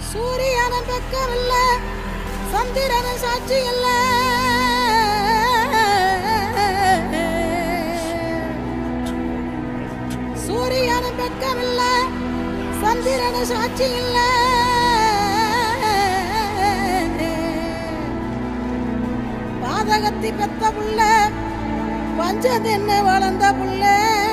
சூரியன பக்கம் இல்ல சந்திரன சாட்சி இல்ல சூரியன பக்கம் இல்ல சந்திரன சாட்சி இல்ல பாதகத்தி பெத்த புள்ள பஞ்சதென்ன வளர்ந்த புள்ள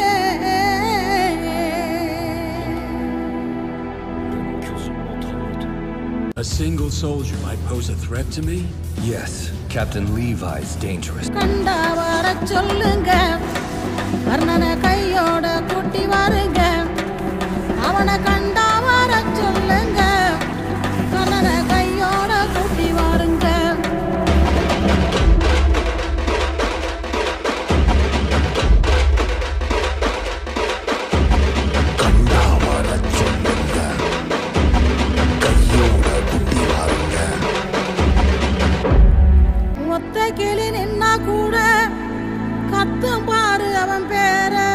A single soldier might pose a threat to me? Yes, Captain Levi's dangerous. கண்டா வர சொல்லுங்க கர்ணனை கையோட கூட்டி வாருங்க அவனை கண்டா வர சொல்லுங்க கர்ணனை கையோட கூட்டி வாருங்க கண்டா வர சொல்லுங்க கையோட குட்டி வாருங்க ஒத்த கிளி நின்னா கூட கத்தும் பாரு அவன் பேர